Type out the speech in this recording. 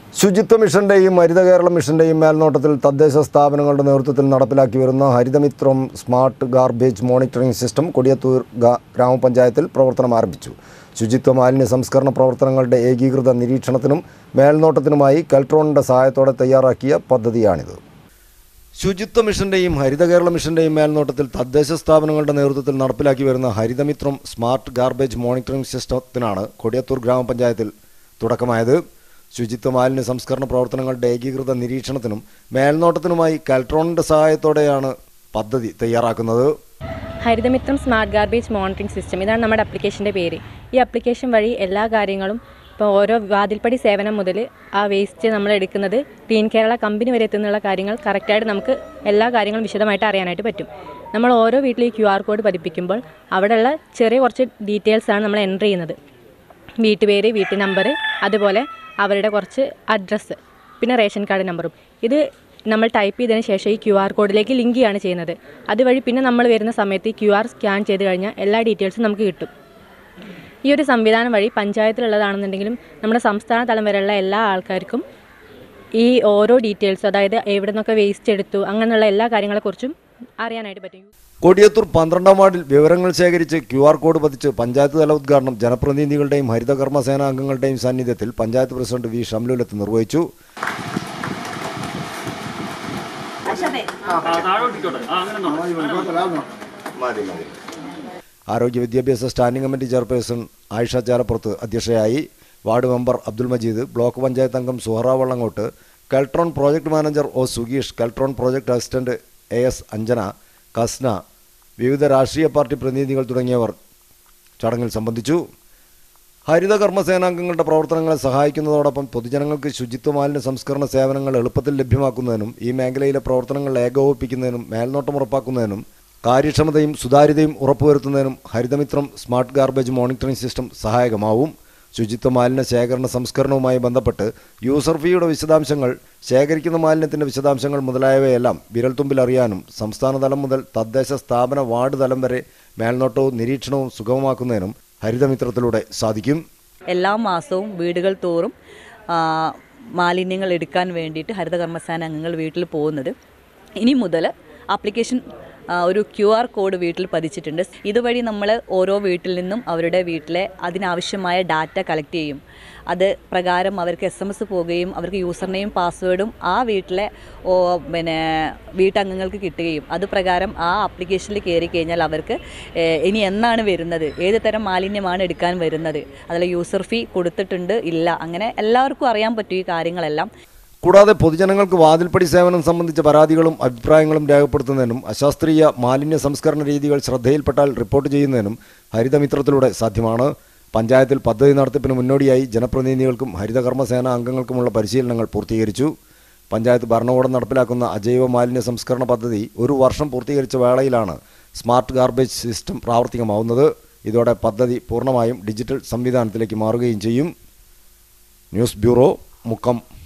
ശുചിത്വ മിഷന്റെയും ഹരിത കേരളം മിഷന്റെയും മേൽനോട്ടത്തിൽ തദ്ദേശ സ്ഥാപനങ്ങളുടെ നേതൃത്വത്തിൽ നടപ്പിലാക്കി വരുന്ന Harithamithram smart garbage monitoring system Kodiyathur ഗാ- ഗ്രാമപഞ്ചായത്തിൽ പ്രവർത്തനം ആരംഭിച്ചു ശുചിത്വ മാലിന്യ സംസ്കരണ പ്രവർത്തനങ്ങളുടെ ഏകീകൃത നിരീക്ഷണത്തിനും മേൽനോട്ടത്തിനുമായി കെൽട്രോണിന്റെ സഹായത്തോടെ തയ്യാറാക്കിയ പദ്ധതിയാണിത് ശുചിത്വ മിഷന്റെയും ഹരിത കേരള മിഷന്റെയും മേൽനോട്ടത്തിൽ തദ്ദേശ സ്ഥാപനങ്ങളുടെ നേതൃത്വത്തിൽ നടപ്പിലാക്കി വരുന്ന ഹരിതമിത്രം സ്മാർട്ട് ഗാർബേജ് മോണിറ്ററിംഗ് സിസ്റ്റത്തിനാണ് കൊടിയത്തൂർ ഗ്രാമപഞ്ചായത്തിൽ തുടക്കമായത് ശുചിത്വ മാലിന്യ സംസ്കരണ പ്രവർത്തനങ്ങളുടെ ഏകീകൃത നിരീക്ഷണത്തിനും മേൽനോട്ടത്തിനുമായി കൽട്രോണിന്റെ സഹായത്തോടെയാണ് പദ്ധതി തയ്യാറാക്കുന്നത് Harithamithram smart garbage monitoring system ഇതാണ് നമ്മുടെ അപ്ലിക്കേഷൻ്റെ പേര് ഈ അപ്ലിക്കേഷൻ വഴി എല്ലാ കാര്യങ്ങളും ഇപ്പോൾ ഓരോ വാതിൽപ്പടി സേവനം മുതൽ ആ വേസ്റ്റ് നമ്മൾ എടുക്കുന്നത് ക്ലീൻ കേരള കമ്പനി വരെ എത്തുന്നുള്ള കാര്യങ്ങൾ കറക്റ്റായിട്ട് നമുക്ക് എല്ലാ കാര്യങ്ങളും വിശദമായിട്ട് അറിയാനായിട്ട് പറ്റും നമ്മൾ ഓരോ വീട്ടിൽ ഈ ക്യു ആർ കോഡ് പതിപ്പിക്കുമ്പോൾ അവിടെയുള്ള ചെറിയ കുറച്ച് ഡീറ്റെയിൽസാണ് നമ്മൾ എൻ്റർ ചെയ്യുന്നത് വീട്ടുപേര് വീട്ടു നമ്പർ അതുപോലെ അവരുടെ കുറച്ച് അഡ്രസ്സ് പിന്നെ റേഷൻ കാർഡ് നമ്പറും ഇത് നമ്മൾ ടൈപ്പ് ചെയ്തതിന് ശേഷം ഈ ക്യു ആർ കോഡിലേക്ക് ലിങ്ക് ചെയ്യാണ് ചെയ്യുന്നത് അതുവഴി പിന്നെ നമ്മൾ വരുന്ന സമയത്ത് ഈ ക്യു ആർ സ്കാൻ ചെയ്ത് കഴിഞ്ഞാൽ എല്ലാ ഡീറ്റെയിൽസും നമുക്ക് കിട്ടും ഈ ഒരു സംവിധാനം വഴി പഞ്ചായത്തിലുള്ളതാണെന്നുണ്ടെങ്കിലും നമ്മുടെ സംസ്ഥാന തലം വരെയുള്ള എല്ലാ ആൾക്കാർക്കും ഈ ഓരോ ഡീറ്റെയിൽസ് അതായത് എവിടെ നിന്നൊക്കെ വേസ്റ്റ് എടുത്തു അങ്ങനെയുള്ള എല്ലാ കാര്യങ്ങളെക്കുറിച്ചും അറിയാനായിട്ട് പറ്റും കൊടിയത്തൂർ പന്ത്രണ്ടാം വാർഡിൽ വിവരങ്ങൾ ശേഖരിച്ച് ക്യു ആർ കോഡ് പതിച്ച് പഞ്ചായത്ത് തല ഉദ്ഘാടനം ജനപ്രതിനിധികളുടെയും ഹരിതകർമ്മ സേനാ അംഗങ്ങളുടെയും സാന്നിധ്യത്തിൽ പഞ്ചായത്ത് പ്രസിഡന്റ് വി ഷംലുലത്ത് നിർവഹിച്ചു ആരോഗ്യ വിദ്യാഭ്യാസ standing committee chairperson Ayisha Chalappurath അധ്യക്ഷയായി ward member Abdul Majeed block panchayat അംഗം Suhara Vallangot Keltron project manager O സുഗീഷ് Keltron project assistant A S Anjana Kasna വിവിധ രാഷ്ട്രീയ പാർട്ടി പ്രതിനിധികൾ തുടങ്ങിയവർ ചടങ്ങിൽ സംബന്ധിച്ചു ഹരിത കർമ്മസേനാംഗങ്ങളുടെ പ്രവർത്തനങ്ങളെ സഹായിക്കുന്നതോടൊപ്പം പൊതുജനങ്ങൾക്ക് ശുചിത്വ മാലിന്യ സംസ്കരണ സേവനങ്ങൾ എളുപ്പത്തിൽ ലഭ്യമാക്കുന്നതിനും ഈ മേഖലയിലെ പ്രവർത്തനങ്ങൾ ഏകോപിപ്പിക്കുന്നതിനും മേൽനോട്ടം ഉറപ്പാക്കുന്നതിനും കാര്യക്ഷമതയും സുതാര്യതയും ഉറപ്പുവരുത്തുന്നതിനും Harithamithram smart garbage monitoring system സഹായകമാവും ശുചിത്വ മാലിന്യ ശേഖരണ സംസ്കരണവുമായി ബന്ധപ്പെട്ട് യൂസർ ഫീയുടെ വിശദാംശങ്ങൾ ശേഖരിക്കുന്ന മാലിന്യത്തിന്റെ വിശദാംശങ്ങൾ മുതലായവയെല്ലാം വിരൽത്തുമ്പിൽ അറിയാനും സംസ്ഥാന തലം മുതൽ തദ്ദേശ സ്ഥാപന വാർഡ് തലം വരെ മേൽനോട്ടവും നിരീക്ഷണവും സുഗമമാക്കുന്നതിനും ഹരിതമിത്രത്തിലൂടെ സാധിക്കും എല്ലാ മാസവും വീടുകൾ തോറും ആ, മാലിന്യങ്ങൾ എടുക്കാൻ വേണ്ടിയിട്ട് ഹരിതകർമ്മസേന അംഗങ്ങൾ വീട്ടിൽ പോകുന്നത് ഇനി മുതൽ ആപ്ലിക്കേഷൻ ആ, ഒരു ക്യു ആർ കോഡ് വീട്ടിൽ പതിച്ചിട്ടുണ്ട് ഇതുവഴി നമ്മൾ ഓരോ വീട്ടിൽ നിന്നും അവരുടെ വീട്ടിലെ അതിനാവശ്യമായ ഡാറ്റ കളക്ട് ചെയ്യും അത് പ്രകാരം അവർക്ക് എസ് എം എസ് പോവുകയും അവർക്ക് യൂസർ നെയിം പാസ്വേഡും ആ വീട്ടിലെ ഓ, പിന്നെ വീട്ടംഗങ്ങൾക്ക് കിട്ടുകയും അത് പ്രകാരം ആ ആപ്ലിക്കേഷനിൽ കയറി കഴിഞ്ഞാൽ അവർക്ക് ഏഹ്, ഇനി എന്നാണ് വരുന്നത് ഏത് തരം മാലിന്യമാണ് എടുക്കാൻ വരുന്നത് അതിൽ യൂസർ ഫീ കൊടുത്തിട്ടുണ്ട് ഇല്ല അങ്ങനെ എല്ലാവർക്കും അറിയാൻ പറ്റും ഈ കാര്യങ്ങളെല്ലാം കൂടാതെ പൊതുജനങ്ങൾക്ക് വാതിൽപ്പടി സേവനം സംബന്ധിച്ച പരാതികളും അഭിപ്രായങ്ങളും രേഖപ്പെടുത്തുന്നതിനും അശാസ്ത്രീയ മാലിന്യ സംസ്കരണ രീതികൾ ശ്രദ്ധയിൽപ്പെട്ടാൽ റിപ്പോർട്ട് ചെയ്യുന്നതിനും ഹരിതമിത്രത്തിലൂടെ സാധ്യമാണ് പഞ്ചായത്തിൽ പദ്ധതി നടത്തിപ്പിന് മുന്നോടിയായി ജനപ്രതിനിധികൾക്കും ഹരിതകർമ്മസേന അംഗങ്ങൾക്കുമുള്ള പരിശീലനങ്ങൾ പൂർത്തീകരിച്ചു പഞ്ചായത്ത് ഭരണകൂടം നടപ്പിലാക്കുന്ന അജൈവ മാലിന്യ സംസ്കരണ പദ്ധതി ഒരു വർഷം പൂർത്തീകരിച്ച വേളയിലാണ് സ്മാർട്ട് ഗാർബേജ് സിസ്റ്റം പ്രാവർത്തികമാവുന്നത് ഇതോടെ പദ്ധതി പൂർണ്ണമായും ഡിജിറ്റൽ സംവിധാനത്തിലേക്ക് മാറുകയും ചെയ്യും ന്യൂസ് ബ്യൂറോ മുക്കം